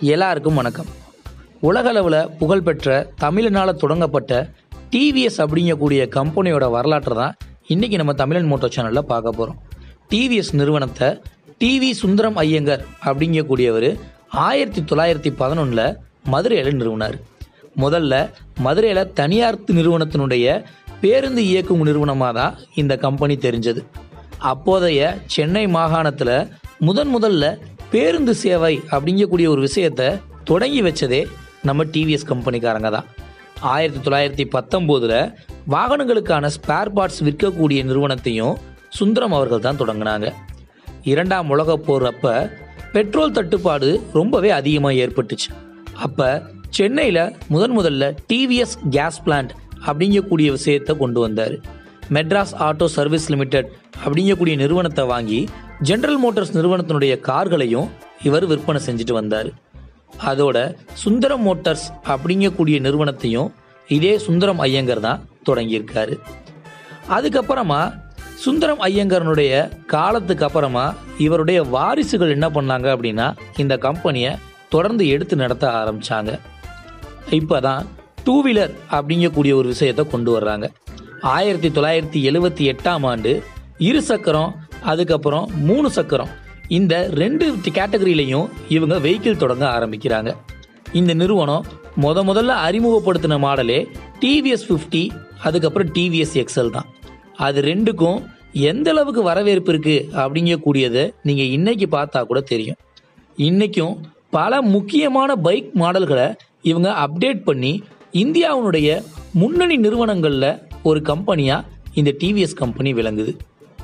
எல்லாருக்கும் வணக்கம் உலகளவில் புகழ்பெற்ற தமிழ்நாள தொடங்கப்பட்ட டிவிஎஸ் அப்படிங்கக்கூடிய கம்பெனியோட வரலாற்றை தான் இன்றைக்கி நம்ம தமிழன் மோட்டோ சேனலில் பார்க்க போகிறோம் டிவிஎஸ் நிறுவனத்தை டிவி சுந்தரம் ஐயங்கர் அப்படிங்கக்கூடியவர் ஆயிரத்தி தொள்ளாயிரத்தி பதினொன்றில் மதுரையில் நிறுவனார் முதல்ல மதுரையில் தனியார் நிறுவனத்தினுடைய பேருந்து இயக்கும் நிறுவனமாக தான் இந்த கம்பெனி தெரிஞ்சது அப்போதைய சென்னை மாகாணத்தில் முதன் முதல்ல பேருந்து சேவை அப்படிங்கக்கூடிய ஒரு விஷயத்தை தொடங்கி வச்சதே நம்ம டிவிஎஸ் கம்பெனிக்காரங்க தான் ஆயிரத்தி தொள்ளாயிரத்தி பத்தொம்போதில் வாகனங்களுக்கான ஸ்பேர் பார்ட்ஸ் விற்கக்கூடிய நிறுவனத்தையும் சுந்தரம் அவர்கள் தான் தொடங்கினாங்க இரண்டாம் உலகப் போர் அப்போ பெட்ரோல் தட்டுப்பாடு ரொம்பவே அதிகமாக ஏற்பட்டுச்சு அப்போ சென்னையில் முதன் முதல்ல டிவிஎஸ் கேஸ் பிளான்ட் அப்படிங்கக்கூடிய விஷயத்தை கொண்டு வந்தார் மெட்ராஸ் ஆட்டோ சர்வீஸ் லிமிடெட் அப்படிங்கக்கூடிய நிறுவனத்தை வாங்கி ஜெனரல் மோட்டார்ஸ் நிறுவனத்தினுடைய கார்களையும் இவர் விற்பனை செஞ்சுட்டு வந்தார் அதோட சுந்தரம் மோட்டார்ஸ் அப்படிங்கக்கூடிய நிறுவனத்தையும் இதே சுந்தரம் ஐயங்கர் தான் தொடங்கியிருக்காரு அதுக்கப்புறமா சுந்தரம் ஐயங்கரனுடைய காலத்துக்கு அப்புறமா இவருடைய வாரிசுகள் என்ன பண்ணாங்க அப்படின்னா இந்த கம்பெனியை தொடர்ந்து எடுத்து நடத்த ஆரம்பிச்சாங்க இப்போ தான் டூ வீலர் அப்படிங்கக்கூடிய ஒரு விஷயத்தை கொண்டு வர்றாங்க ஆயிரத்தி தொள்ளாயிரத்தி எழுவத்தி எட்டாம் ஆண்டு இரு சக்கரம் அதுக்கப்புறம் மூணு சக்கரம் இந்த ரெண்டு கேட்டகரியிலையும் இவங்க வெஹிக்கிள் தொடங்க ஆரம்பிக்கிறாங்க இந்த நிறுவனம் முத முதல்ல அறிமுகப்படுத்தின மாடலே டிவிஎஸ் ஃபிஃப்டி அதுக்கப்புறம் டிவிஎஸ் எக்ஸல் தான் அது ரெண்டுக்கும் எந்த அளவுக்கு வரவேற்பு இருக்கு அப்படிங்கக்கூடியதை நீங்க இன்னைக்கு பார்த்தா கூட தெரியும் இன்னைக்கும் பல முக்கியமான பைக் மாடல்களை இவங்க அப்டேட் பண்ணி இந்தியாவினுடைய முன்னணி நிறுவனங்களில் ஒரு கம்பெனியாக இந்த டிவிஎஸ் கம்பெனி விளங்குது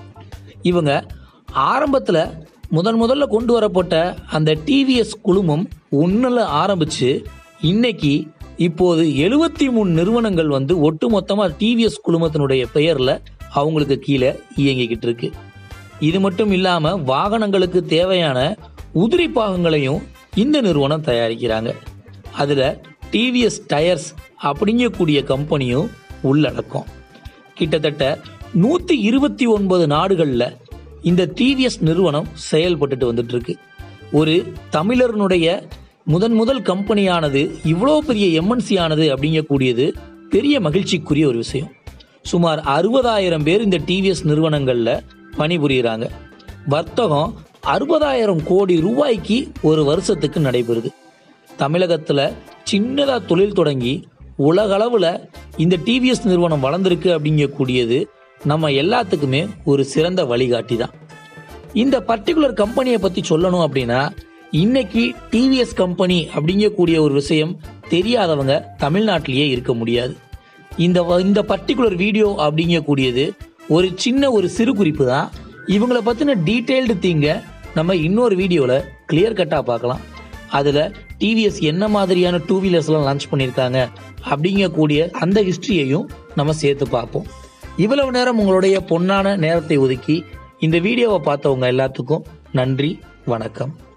இவங்க ஆரம்பத்தில் முதன் முதல்ல கொண்டு வரப்பட்ட அந்த டிவிஎஸ் குழுமம் ஒன்றில் ஆரம்பித்து இன்னைக்கு இப்போது எழுபத்தி மூணு நிறுவனங்கள் வந்து ஒட்டுமொத்தமாக டிவிஎஸ் குழுமத்தினுடைய பெயரில் அவங்களுக்கு கீழே இயங்கிக்கிட்டு இருக்கு இது மட்டும் இல்லாமல் வாகனங்களுக்கு தேவையான உதிரி பாகங்களையும் இந்த நிறுவனம் தயாரிக்கிறாங்க அதில் டிவிஎஸ் டயர்ஸ் அப்படிங்கக்கூடிய கம்பெனியும் உள்ளடக்கம் கிட்டத்தட்ட நூற்றி இருபத்தி ஒன்பது நாடுகளில் இந்த டிவிஎஸ் நிறுவனம் செயல்பட்டுட்டு வந்துட்டு இருக்கு ஒரு தமிழர்னுடைய முதன் முதல் கம்பெனியானது இவ்வளோ பெரிய எம்என்சி ஆனது அப்படிங்கக்கூடியது பெரிய மகிழ்ச்சிக்குரிய ஒரு விஷயம் சுமார் அறுபதாயிரம் பேர் இந்த டிவிஎஸ் நிறுவனங்களில் பணிபுரிகிறாங்க வர்த்தகம் அறுபதாயிரம் கோடி ரூபாய்க்கு ஒரு வருஷத்துக்கு நடைபெறுது தமிழகத்தில் சின்னதாக தொழில் தொடங்கி உலகளவில் இந்த டிவிஎஸ் நிறுவனம் வளர்ந்துருக்கு அப்படிங்கக்கூடியது நம்ம எல்லாத்துக்குமே ஒரு சிறந்த வழிகாட்டி தான் இந்த பர்டிகுலர் கம்பெனியை பற்றி சொல்லணும் அப்படின்னா இன்னைக்கு டிவிஎஸ் கம்பெனி அப்படிங்கக்கூடிய ஒரு விஷயம் தெரியாதவங்க தமிழ்நாட்டிலேயே இருக்க முடியாது இந்த வ- இந்த பர்டிகுலர் வீடியோ அப்படிங்கக்கூடியது ஒரு சின்ன ஒரு சிறு குறிப்பு தான் இவங்களை பற்றின டீட்டெயில்டு தீங்க நம்ம இன்னொரு வீடியோவில் கிளியர் கட்டாக பார்க்கலாம் அதில் டிவிஎஸ் என்ன மாதிரியான டூ வீலர்ஸ்லாம் லான்ச் பண்ணியிருக்காங்க அப்படிங்கக்கூடிய அந்த ஹிஸ்ட்ரியையும் நம்ம சேர்த்து பார்ப்போம் இவ்வளவு நேரம் உங்களுடைய பொன்னான நேரத்தை ஒதுக்கி இந்த வீடியோவை பார்த்தவங்க எல்லாத்துக்கும் நன்றி வணக்கம்